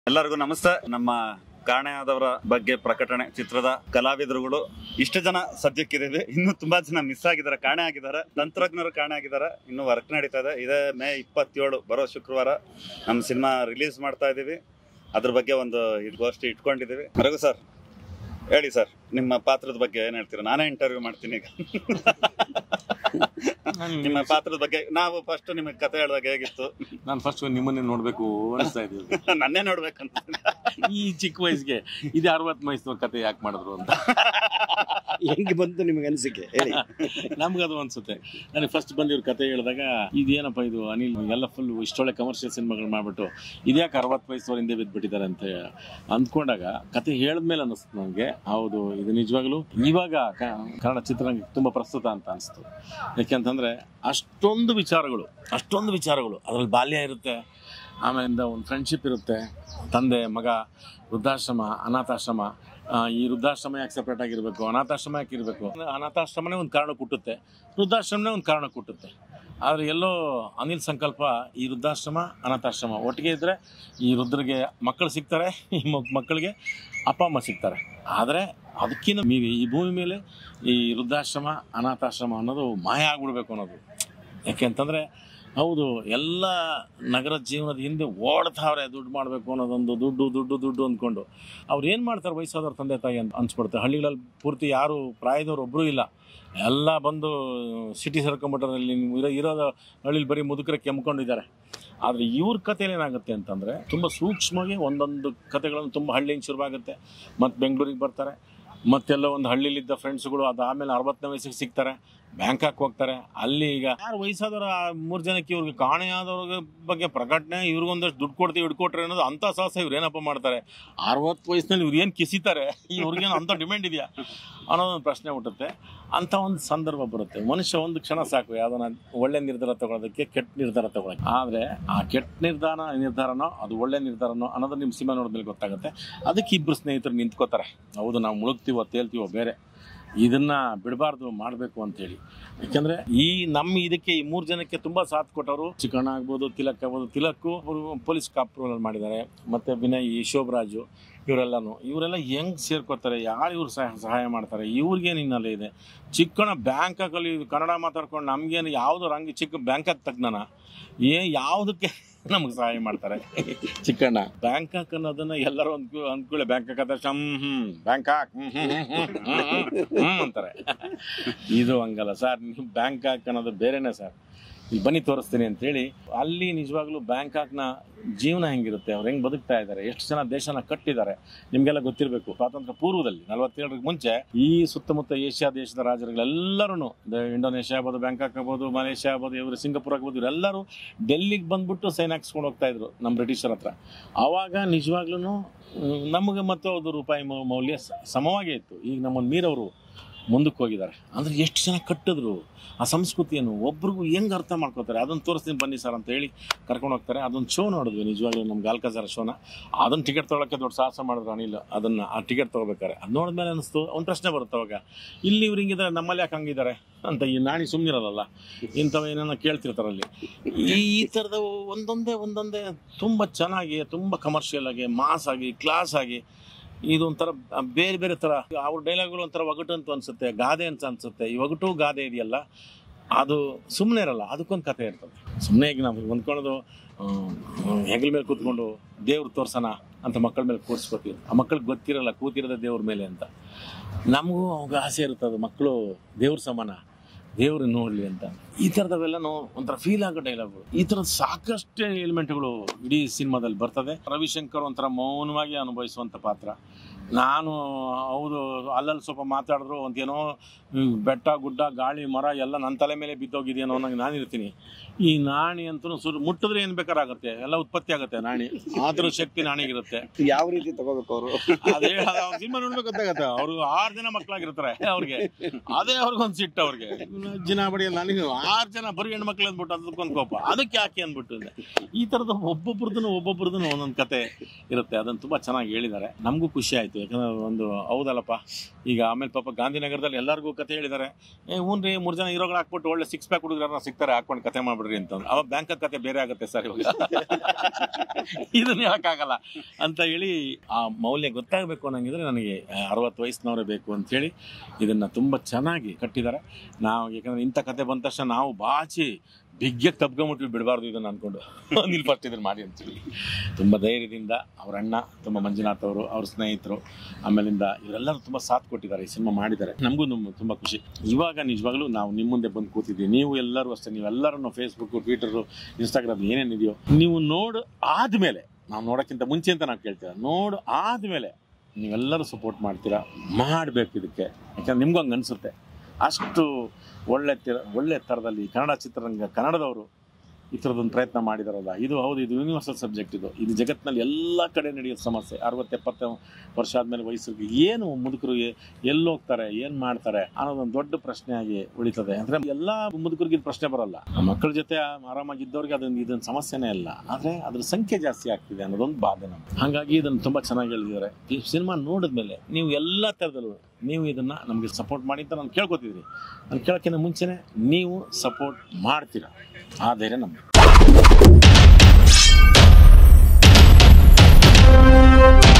ಎಲ್ಲರಿಗೂ ನಮಸ್ತೆ ನಮ್ಮ ಕಾಣೆಯಾದವರ ಬಗ್ಗೆ ಪ್ರಕಟಣೆ ಚಿತ್ರದ ಕಲಾವಿದರುಗಳು ಇಷ್ಟು ಜನ ಸದ್ಯಕ್ಕಿದ್ದೀವಿ ಇನ್ನು ತುಂಬಾ ಜನ ಮಿಸ್ ಆಗಿದ್ದಾರೆ ಕಾಣೆ ಆಗಿದ್ದಾರೆ ತಂತ್ರಜ್ಞರು ಕಾಣೆ ಆಗಿದ್ದಾರೆ ಇನ್ನು ವರ್ಕ್ ನಡೀತಾ ಇದೆ ಇದೇ ಮೇ ಇಪ್ಪತ್ತೇಳು ಬರೋ ಶುಕ್ರವಾರ ನಮ್ಮ ಸಿನಿಮಾ ರಿಲೀಸ್ ಮಾಡ್ತಾ ಇದ್ದೀವಿ ಅದ್ರ ಬಗ್ಗೆ ಒಂದು ಇದು ಗೋಷ್ಠಿ ಇಟ್ಕೊಂಡಿದ್ದೀವಿ ರಘು ಸರ್ ಹೇಳಿ ಸರ್ ನಿಮ್ಮ ಪಾತ್ರದ ಬಗ್ಗೆ ಏನ್ ಹೇಳ್ತೀರಾ ನಾನೇ ಇಂಟರ್ವ್ಯೂ ಮಾಡ್ತೀನಿ ಈಗ ನಿಮ್ಮ ಪಾತ್ರದ ಬಗ್ಗೆ ನಾವು ಫಸ್ಟ್ ನಿಮಗೆ ಕತೆ ಹೇಳಿದಾಗ ಹೇಗಿತ್ತು ನಾನು ಫಸ್ಟ್ ನಿಮ್ಮನ್ನೇ ನೋಡ್ಬೇಕು ಅನಿಸ್ತಾ ಇದ್ದೀವಿ ನನ್ನೇ ನೋಡ್ಬೇಕಂತ ಈ ಚಿಕ್ಕ ವಯಸ್ಸಿಗೆ ಇದು ಅರವತ್ತು ವಯಸ್ಸಿನ ಕತೆ ಯಾಕೆ ಮಾಡಿದ್ರು ಅಂತ ಹೆಂಗೆ ಬಂತು ನಿಮಗೆ ಅನಿಸಿಕೆ ಹೇಳಿ ನಮ್ಗದು ಅನ್ಸುತ್ತೆ ನನಗೆ ಫಸ್ಟ್ ಬಂದು ಇವ್ರ ಕತೆ ಹೇಳಿದಾಗ ಇದೇನಪ್ಪ ಇದು ಅನಿಲ್ ಎಲ್ಲ ಫುಲ್ ಇಷ್ಟೊಳ್ಳೆ ಕಮರ್ಷಿಯಲ್ ಸಿನಿಮಾಗಳು ಮಾಡ್ಬಿಟ್ಟು ಇದ್ಯಾಕೆ ಅರವತ್ತು ವಯಸ್ಸು ಹಿಂದೆ ಬಿದ್ದುಬಿಟ್ಟಿದ್ದಾರೆ ಅಂತ ಅಂದ್ಕೊಂಡಾಗ ಕತೆ ಹೇಳಿದ್ಮೇಲೆ ಅನ್ನಿಸ್ತು ನನಗೆ ಹೌದು ಇದು ನಿಜವಾಗ್ಲೂ ಇವಾಗ ಕ- ಕನ್ನಡ ಚಿತ್ರರಂಗ ತುಂಬಾ ಪ್ರಸ್ತುತ ಅಂತ ಅನಿಸ್ತು ಯಾಕೆಂತಂದ್ರೆ ಅಷ್ಟೊಂದು ವಿಚಾರಗಳು ಅಷ್ಟೊಂದು ವಿಚಾರಗಳು ಅದ್ರಲ್ಲಿ ಬಾಲ್ಯ ಇರುತ್ತೆ ಆಮೇಲಿಂದ ಒಂದು ಫ್ರೆಂಡ್ಶಿಪ್ ಇರುತ್ತೆ ತಂದೆ ಮಗ ವೃದ್ಧಾಶ್ರಮ ಅನಾಥಾಶ್ರಮ ಆ, ಈ ವೃದ್ಧಾಶ್ರಮ ಯಾಕೆ ಸಪ್ರೇಟ್ ಆಗಿರಬೇಕು ಅನಾಥಾಶ್ರಮ ಯಾಕೆ ಇರಬೇಕು ಅನಾಥಾಶ್ರಮನೇ ಒಂದು ಕಾರಣ ಕೊಟ್ಟುತ್ತೆ ವೃದ್ಧಾಶ್ರಮನೇ ಒಂದು ಕಾರಣ ಕೊಟ್ಟುತ್ತೆ ಆದರೆ ಎಲ್ಲೋ ಅನಿಲ್ ಸಂಕಲ್ಪ ಈ ವೃದ್ಧಾಶ್ರಮ ಅನಾಥಾಶ್ರಮ ಒಟ್ಟಿಗೆ ಇದ್ದರೆ ಈ ವೃದ್ಧರಿಗೆ ಮಕ್ಕಳು ಸಿಗ್ತಾರೆ ಈ ಮಕ್- ಮಕ್ಕಳಿಗೆ ಅಪ್ಪ ಅಮ್ಮ ಸಿಗ್ತಾರೆ ಆದರೆ ಅದಕ್ಕಿಂತ ಮೀರಿ ಈ ಭೂಮಿ ಮೇಲೆ ಈ ವೃದ್ಧಾಶ್ರಮ ಅನಾಥಾಶ್ರಮ ಅನ್ನೋದು ಮಾಯ ಆಗ್ಬಿಡ್ಬೇಕು ಅನ್ನೋದು ಯಾಕೆ ಅಂತಂದರೆ ಹೌದು ಎಲ್ಲ ನಗರ ಜೀವನದ ಹಿಂದೆ ಓಡ್ತಾವ್ರೆ ದುಡ್ಡು ಮಾಡಬೇಕು ಅನ್ನೋದೊಂದು ದುಡ್ಡು ದುಡ್ಡು ದುಡ್ಡು ಅಂದ್ಕೊಂಡು ಅವ್ರು ಏನು ಮಾಡ್ತಾರೆ ವಯಸ್ಸಾದವ್ರ ತಂದೆ ತಾಯಿ ಅಂತ ಅನ್ಸ್ಬಿಡುತ್ತೆ ಹಳ್ಳಿಗಳಲ್ಲಿ ಪೂರ್ತಿ ಯಾರು ಪ್ರಾಯದವ್ರು ಒಬ್ಬರೂ ಇಲ್ಲ ಎಲ್ಲ ಬಂದು ಸಿಟಿ ಸೇರ್ಕೊಂಬಿಟ್ರೆ ಇಲ್ಲಿ ಇರೋ ಇರೋದು ಹಳ್ಳಿಲಿ ಬರೀ ಮುದುಕರೆ ಕೆಮ್ಕೊಂಡಿದ್ದಾರೆ ಆದರೆ ಇವ್ರ ಕಥೆಯಲ್ಲಿ ಏನಾಗುತ್ತೆ ಅಂತಂದರೆ ತುಂಬ ಸೂಕ್ಷ್ಮವಾಗಿ ಒಂದೊಂದು ಕಥೆಗಳನ್ನು ತುಂಬ ಹಳ್ಳಿಯಿಂದ ಶುರುವಾಗುತ್ತೆ ಮತ್ತು ಬೆಂಗಳೂರಿಗೆ ಬರ್ತಾರೆ ಮತ್ತೆಲ್ಲ ಒಂದು ಹಳ್ಳಿಲಿದ್ದ ಫ್ರೆಂಡ್ಸ್ಗಳು ಅದು ಆಮೇಲೆ ಅರವತ್ತನೇ ವಯಸ್ಸಿಗೆ ಸಿಗ್ತಾರೆ ಬ್ಯಾಂಕಾಕ್ ಹೋಗ್ತಾರೆ ಅಲ್ಲಿ ಈಗ ಯಾರು ವಯಸ್ಸಾದವ್ರ ಮೂರು ಜನಕ್ಕೆ ಇವ್ರಿಗೆ ಕಾಣೆಯಾದವ್ರ ಬಗ್ಗೆ ಪ್ರಕಟಣೆ ಇವ್ರಿಗೊಂದಷ್ಟು ದುಡ್ಡು ಕೊಡ್ತೀವಿ ಹಿಡ್ಕೊಟ್ರೆ ಅನ್ನೋದು ಅಂಥ ಸಾಹಸ ಇವ್ರು ಏನಪ್ಪ ಮಾಡ್ತಾರೆ ಅರವತ್ತು ವಯಸ್ಸಿನಲ್ಲಿ ಇವ್ರು ಏನು ಕಿಸಿತಾರೆ ಇವ್ರಿಗೇನು ಅಂಥ ಡಿಮ್ಯಾಂಡ್ ಇದೆಯಾ ಅನ್ನೋದೊಂದು ಪ್ರಶ್ನೆ ಹುಟ್ಟುತ್ತೆ ಅಂಥ ಒಂದು ಸಂದರ್ಭ ಬರುತ್ತೆ ಮನುಷ್ಯ ಒಂದು ಕ್ಷಣ ಸಾಕು ಯಾವ್ದನ್ನ ಒಳ್ಳೆ ನಿರ್ಧಾರ ತಗೊಳ್ಳೋದಕ್ಕೆ ಕೆಟ್ಟ ನಿರ್ಧಾರ ತಗೊಳ್ಳೋಕೆ ಆದರೆ ಆ ಕೆಟ್ಟ ನಿರ್ಧಾರ ನಿರ್ಧಾರನೋ ಅದು ಒಳ್ಳೆ ನಿರ್ಧಾರನೋ ಅನ್ನೋದು ನಿಮ್ಮ ಸಿನಿಮಾ ನೋಡಿದ್ಮೇಲೆ ಗೊತ್ತಾಗುತ್ತೆ ಅದಕ್ಕೆ ಇಬ್ಬರು ಸ್ನೇಹಿತರು ನಿಂತ್ಕೋತಾರೆ ಹೌದು ನಾವು ಮುಳುಗ್ತೀವೋ ತೇಲ್ತೀವೋ ಬೇರೆ ಇದನ್ನ ಬಿಡಬಾರ್ದು ಮಾಡಬೇಕು ಅಂತೇಳಿ ಯಾಕಂದ್ರೆ ಈ ನಮ್ಮ ಇದಕ್ಕೆ ಈ ಮೂರು ಜನಕ್ಕೆ ತುಂಬಾ ಸಾಥ್ ಕೊಟ್ಟವರು ಚಿಕ್ಕಣ್ಣ ಆಗ್ಬೋದು ತಿಲಕ್ ಆಗ್ಬೋದು ತಿಲಕ್ಕು ಅವರು ಪೊಲೀಸ್ ಕಾಪ್ರೋಲ್ ಮಾಡಿದ್ದಾರೆ ಮತ್ತೆ ವಿನಯ್ ಶೋಭರಾಜು ಇವರೆಲ್ಲನೂ ಇವರೆಲ್ಲ ಹೆಂಗ್ ಸೇರ್ಕೋತಾರೆ ಯಾರು ಇವ್ರು ಸಹಾಯ ಸಹಾಯ ಮಾಡ್ತಾರೆ ಇವ್ರಿಗೇನು ಹಿನ್ನೆಲೆ ಇದೆ ಚಿಕ್ಕಣ್ಣ ಬ್ಯಾಂಕಾಕಲ್ಲಿ ಕನ್ನಡ ಮಾತಾಡ್ಕೊಂಡು ನಮ್ಗೇನು ಯಾವ್ದು ರಂಗ ಚಿಕ್ಕ ಬ್ಯಾಂಕಾಕ್ ತಜ್ಞನ ಏ ಯಾವುದಕ್ಕೆ ನಮ್ಗೆ ಸಹಾಯ ಮಾಡ್ತಾರೆ ಚಿಕ್ಕಣ್ಣ ಬ್ಯಾಂಕಾಕ್ ಅನ್ನೋದನ್ನ ಎಲ್ಲರೂ ಅಂದ್ಕೊ ಅಂದ್ಕೊಳ್ಳಿ ಬ್ಯಾಂಕಾಕ್ ಅಂತ ಶಮ್ ಹ್ಮ್ ಬ್ಯಾಂಕಾಕ್ ಹ್ಮ್ ಹ್ಮ್ ಹ್ಮ್ ಹ್ಮ್ ಹ್ಮ್ ಹ್ಮ್ ಅಂತಾರೆ ಇದು ಹಂಗಲ್ಲ ಸರ್ ನೀವು ಬ್ಯಾಂಕಾಕ್ ಅನ್ನೋದು ಬೇರೆನೇ ಸರ್ ಇಲ್ಲಿ ಬನ್ನಿ ತೋರಿಸ್ತೀನಿ ಅಂತೇಳಿ ಅಲ್ಲಿ ನಿಜವಾಗ್ಲೂ ಬ್ಯಾಂಕಾಕ್ನ ಜೀವನ ಹೆಂಗಿರುತ್ತೆ ಅವ್ರು ಹೆಂಗ್ ಬದುಕ್ತಾ ಇದ್ದಾರೆ ಎಷ್ಟು ಜನ ದೇಶನ ಕಟ್ಟಿದ್ದಾರೆ ನಿಮ್ಗೆಲ್ಲ ಗೊತ್ತಿರಬೇಕು ಸ್ವಾತಂತ್ರ್ಯ ಪೂರ್ವದಲ್ಲಿ ನಲವತ್ತೇಳರಿಗೆ ಮುಂಚೆ ಈ ಸುತ್ತಮುತ್ತ ಏಷ್ಯಾ ದೇಶದ ರಾಜರುಗಳೆಲ್ಲರೂ ಇಂಡೋನೇಷ್ಯಾ ಆಗ್ಬೋದು ಬ್ಯಾಂಕಾಕ್ ಆಗ್ಬೋದು ಮಲೇಷ್ಯಾ ಆಗ್ಬೋದು ಇವರು ಸಿಂಗಾಪುರ್ ಆಗ್ಬೋದು ಇವರೆಲ್ಲರೂ ಡೆಲ್ಲಿಗೆ ಬಂದ್ಬಿಟ್ಟು ಸೈನ್ ಹಾಕ್ಸ್ಕೊಂಡು ಹೋಗ್ತಾ ಇದ್ರು ನಮ್ಮ ಬ್ರಿಟಿಷರ ಹತ್ರ ಆವಾಗ ನಿಜವಾಗ್ಲೂ ನಮಗೆ ಮತ್ತು ಅದು ರೂಪಾಯಿ ಮೌ- ಮೌಲ್ಯ ಸ- ಸಮವಾಗೇ ಇತ್ತು ಈಗ ನಮ್ಮನ್ನು ಮೀರವರು ಮುಂದಕ್ಕೆ ಹೋಗಿದ್ದಾರೆ ಅಂದ್ರೆ ಎಷ್ಟು ಜನ ಕಟ್ಟಿದ್ರು ಆ ಸಂಸ್ಕೃತಿಯನ್ನು ಒಬ್ರಿಗೂ ಹೆಂಗ್ ಅರ್ಥ ಮಾಡ್ಕೋತಾರೆ ಅದನ್ನ ತೋರಿಸ್ತೀನಿ ಬನ್ನಿ ಸರ್ ಅಂತ ಹೇಳಿ ಕರ್ಕೊಂಡು ಹೋಗ್ತಾರೆ ಅದೊಂದು ಶೋ ನೋಡಿದ್ವಿ ನಿಜವಾಗ್ಲೂ ನಮ್ಮ ಗಾಲ್ಕಜಾರ ಶೋನ ಅದನ್ನ ಟಿಕೆಟ್ ತೊಗೊಳಕ್ಕೆ ದೊಡ್ಡ ಸಾಹಸ ಮಾಡಿದ್ರು ಅನಿಲ್ ಅದನ್ನ ಆ ಟಿಕೆಟ್ ತೊಗೋಬೇಕಾರೆ ಅದು ನೋಡಿದ್ಮೇಲೆ ಅನಿಸ್ತು ಒಂದು ಪ್ರಶ್ನೆ ಬರುತ್ತೆ ಅವಾಗ ಇಲ್ಲಿ ಇವ್ರು ಹಿಂಗಿದ್ದಾರೆ ನಮ್ಮಲ್ಲಿ ಯಾಕೆ ಹಂಗಿದ್ದಾರೆ ಅಂತ ಈ ನಾಣಿ ಸುಮ್ಮನಿರಲ್ಲ ಇಂಥವು ಏನೇನೋ ಕೇಳ್ತಿರ್ತಾರಲ್ಲಿ ಈ ಈ ಥರದ ಒಂದೊಂದೇ ಒಂದೊಂದೇ ತುಂಬ ಚೆನ್ನಾಗಿ ತುಂಬ ಕಮರ್ಷಿಯಲ್ ಆಗಿ ಮಾಸ್ ಆಗಿ ಕ್ಲಾಸ್ ಆಗಿ ಇದು ಒಂಥರ ಬೇರೆ ಬೇರೆ ಥರ ಅವ್ರ ಡೈಲಾಗ್ಗಳು ಒಂಥರ ಒಗಟು ಅಂತ ಅನ್ಸುತ್ತೆ ಗಾದೆ ಅಂತ ಅನ್ಸುತ್ತೆ ಈ ಒಗಟು ಗಾದೆ ಇದೆಯಲ್ಲ ಅದು ಸುಮ್ಮನೆ ಇರಲ್ಲ ಅದಕ್ಕೊಂದು ಕತೆ ಇರ್ತದೆ ಸುಮ್ಮನೆ ಈಗ ನಾವು ಹೊಂದ್ಕೊಳ್ಳೋದು ಹೆಗಲ ಮೇಲೆ ಕೂತ್ಕೊಂಡು ದೇವ್ರು ತೋರ್ಸೋಣ ಅಂತ ಮಕ್ಕಳ ಮೇಲೆ ಕೂರಿಸ್ಕೊತೀವಿ ಆ ಮಕ್ಕಳಿಗೆ ಗೊತ್ತಿರಲ್ಲ ಕೂತಿರೋದೇ ದೇವ್ರ ಮೇಲೆ ಅಂತ ನಮಗೂ ಅವಾಗ ಆಸೆ ಇರುತ್ತೆ ಅದು ಮಕ್ಕಳು ದೇವ್ರ ಸಮಾನ ದೇವ್ರು ನೋಡ್ಲಿ ಅಂತ ಈ ಥರದವೆಲ್ಲನೂ ಒಂಥರ ಫೀಲ್ ಆಗೋ ಡೈಲಾಗ್ಗಳು ಈ ಥರದ ಸಾಕಷ್ಟು ಎಲಿಮೆಂಟ್ಗಳು ಇಡೀ ಸಿನಿಮಾದಲ್ಲಿ ಬರ್ತದೆ ರವಿಶಂಕರ್ ಒಂಥರ ಮೌನವಾಗಿ ಅನುಭವಿಸುವಂಥ ಪಾತ್ರ ನಾನು ಹೌದು ಅಲ್ಲಲ್ಲಿ ಸ್ವಲ್ಪ ಮಾತಾಡಿದ್ರು ಒಂದೇನೋ ಹ್ಮ್, ಬೆಟ್ಟ ಗುಡ್ಡ ಗಾಳಿ ಮರ ಎಲ್ಲ ನನ್ನ ತಲೆ ಮೇಲೆ ಬಿದ್ದೋಗಿದೆಯೇನೋ ಅನ್ನಂಗೆ ನಾನು ಇರ್ತೀನಿ ಈ ನಾಣಿ ಅಂತೂ ಸುರು ಮುಟ್ಟಿದ್ರೆ ಏನು ಬೇಕಾರಾಗುತ್ತೆ ಎಲ್ಲ ಉತ್ಪತ್ತಿ ಆಗುತ್ತೆ ನಾಣಿ ಆದ್ರೂ ಶಕ್ತಿ ನಾಣಿಗಿರುತ್ತೆ ಯಾವ ರೀತಿ ತಗೋಬೇಕು ಅವರು ಅದೇ ಸಿನಿಮಾ ನೋಡ್ಬೇಕು ಗೊತ್ತಾಗತ್ತೆ ಅವ್ರು ಆರು ಜನ ಮಕ್ಕಳಾಗಿರ್ತಾರೆ ಅವ್ರಿಗೆ ಅದೇ ಅವ್ರಿಗೊಂದು ಸಿಟ್ಟು ಅವ್ರಿಗೆ ಜಿನ ಬಡಿ ನನಗೆ ಸುಮಾರು ಜನ ಬರೀ ಹೆಣ್ಮಕ್ಳು ಅಂದ್ಬಿಟ್ಟು ಅದಕ್ಕೊಂದು ಕೋಪ ಅದಕ್ಕೆ ಯಾಕೆ ಅಂದ್ಬಿಟ್ಟು ಇದೆ. ಈ ಥರದ ಒಬ್ಬೊಬ್ರದ್ದು ಒಬ್ಬೊಬ್ರದ್ದು ಒಂದೊಂದು ಕತೆ ಇರುತ್ತೆ ಅದನ್ನು ತುಂಬ ಚೆನ್ನಾಗಿ ಹೇಳಿದ್ದಾರೆ ನಮಗೂ ಖುಷಿ ಆಯಿತು ಯಾಕಂದ್ರೆ ಒಂದು ಹೌದಲ್ಲಪ್ಪ ಈಗ ಆಮೇಲೆ ಪಾಪ ಗಾಂಧಿನಗರದಲ್ಲಿ ಎಲ್ಲರಿಗೂ ಕತೆ ಹೇಳಿದ್ದಾರೆ ಏ ಹ್ಞೂ ರೀ ಮೂರು ಜನ ಹೀರೋಗಳು ಹಾಕ್ಬಿಟ್ಟು ಒಳ್ಳೆ ಸಿಕ್ಸ್ ಪ್ಯಾಕ್ ಹುಡುಗರನ್ನ ಸಿಗ್ತಾರೆ ಹಾಕೊಂಡು ಕತೆ ಮಾಡ್ಬಿಡ್ರಿ ಅಂತ ಅವಾಗ ಬ್ಯಾಂಕ್ ಕತೆ ಬೇರೆ ಆಗುತ್ತೆ ಸರ್ ಇವಾಗ ಇದನ್ನ ಹೇಳಕ್ಕಾಗಲ್ಲ ಅಂತ ಹೇಳಿ ಆ ಮೌಲ್ಯ ಗೊತ್ತಾಗಬೇಕು ಅನ್ನಂಗಿದ್ರೆ ನನಗೆ ಅರವತ್ತು ವಯಸ್ಸಿನವರೇ ಬೇಕು ಅಂತ ಹೇಳಿ ಇದನ್ನ ತುಂಬ ಚೆನ್ನಾಗಿ ಕಟ್ಟಿದ್ದಾರೆ ನಾವು ಯಾಕಂದ್ರೆ ಇಂಥ ಕತೆ ಬಂದ ತಕ್ಷಣ ನಾವು ಬಾಚಿ ಬಿಗ್ಗೆಗೆ ತಪ್ಕೊಂಬಿಟ್ವಿ ಬಿಡಬಾರ್ದು ಇದನ್ನ ಅನ್ಕೊಂಡು ನೀನು ಫಸ್ಟ್ ಇದನ್ನ ಮಾಡಿ ಅಂತೇಳಿ ತುಂಬ ಧೈರ್ಯದಿಂದ ಅವ್ರ ಅಣ್ಣ ತುಂಬ ಮಂಜುನಾಥ್ ಅವರು ಅವ್ರ ಸ್ನೇಹಿತರು ಆಮೇಲಿಂದ ಇವರೆಲ್ಲರೂ ತುಂಬ ಸಾಥ್ ಕೊಟ್ಟಿದ್ದಾರೆ ಈ ಸಿನಿಮಾ ಮಾಡಿದ್ದಾರೆ ನಮಗೂ ನಮ್ಮ ತುಂಬ ಖುಷಿ ಇವಾಗ ನಿಜವಾಗ್ಲೂ ನಾವು ನಿಮ್ಮ ಮುಂದೆ ಬಂದು ಕೂತಿದ್ದೀವಿ ನೀವು ಎಲ್ಲರೂ ಅಷ್ಟೇ ನೀವೆಲ್ಲರೂ ಫೇಸ್ಬುಕ್ ಟ್ವಿಟರು ಇನ್ಸ್ಟಾಗ್ರಾಮ್ ಏನೇನಿದೆಯೋ ನೀವು ನೋಡು ಆದಮೇಲೆ ನಾವು ನೋಡೋಕ್ಕಿಂತ ಮುಂಚೆ ಅಂತ ನಾವು ಕೇಳ್ತೀರ ನೋಡು ಆದಮೇಲೆ ನೀವೆಲ್ಲರೂ ಸಪೋರ್ಟ್ ಮಾಡ್ತೀರಾ ಮಾಡಬೇಕು ಇದಕ್ಕೆ ಯಾಕಂದ್ರೆ ನಿಮ್ಗೂ ಹಂಗೆ ಅನಿಸುತ್ತೆ ಅಷ್ಟು ಒಳ್ಳೆ ತಿ ಒಳ್ಳೆ ಥರದಲ್ಲಿ ಕನ್ನಡ ಚಿತ್ರರಂಗ ಕನ್ನಡದವರು ಈ ಥರದೊಂದು ಪ್ರಯತ್ನ ಮಾಡಿದಾರಲ್ಲ ಇದು ಹೌದು ಇದು ಯೂನಿವರ್ಸಲ್ ಸಬ್ಜೆಕ್ಟ್ ಇದು ಇದು ಜಗತ್ತಿನಲ್ಲಿ ಎಲ್ಲ ಕಡೆ ನಡೆಯೋ ಸಮಸ್ಯೆ ಅರವತ್ತು ಎಪ್ಪತ್ತು ವರ್ಷ ಆದಮೇಲೆ ವಯಸ್ಸಿಗೆ ಏನು ಮುದುಕರು ಎಲ್ಲಿ ಹೋಗ್ತಾರೆ ಏನು ಮಾಡ್ತಾರೆ ಅನ್ನೋದೊಂದು ದೊಡ್ಡ ಪ್ರಶ್ನೆಯಾಗಿ ಉಳಿತದೆ ಅಂದರೆ ಎಲ್ಲ ಮುದುಕರಿಗೆ ಇದು ಪ್ರಶ್ನೆ ಬರಲ್ಲ ಆ ಮಕ್ಕಳ ಜೊತೆ ಆರಾಮಾಗಿದ್ದವ್ರಿಗೆ ಅದೊಂದು ಇದೊಂದು ಸಮಸ್ಯೆನೇ ಅಲ್ಲ ಆದರೆ ಅದ್ರ ಸಂಖ್ಯೆ ಜಾಸ್ತಿ ಆಗ್ತಿದೆ ಅನ್ನೋದೊಂದು ಬಾಧೆ ನಮ್ಗೆ ಹಾಗಾಗಿ ಇದನ್ನು ತುಂಬ ಚೆನ್ನಾಗಿ ಹೇಳಿದ್ದಾರೆ ಈ ಸಿನಿಮಾ ನೋಡಿದ್ಮೇಲೆ ನೀವು ಎಲ್ಲ ಥರದಲ್ಲೂ ನೀವು ಇದನ್ನು ನಮಗೆ ಸಪೋರ್ಟ್ ಮಾಡಿ ಅಂತ ನಾನು ಕೇಳ್ಕೊತಿದ್ದೀನಿ ನಾನು ಕೇಳೋಕ್ಕಿಂತ ಮುಂಚೆನೇ ನೀವು ಸಪೋರ್ಟ್ ಮಾಡ್ತೀರಾ ಆ ಧೈರ್ಯ ನಮಗೆ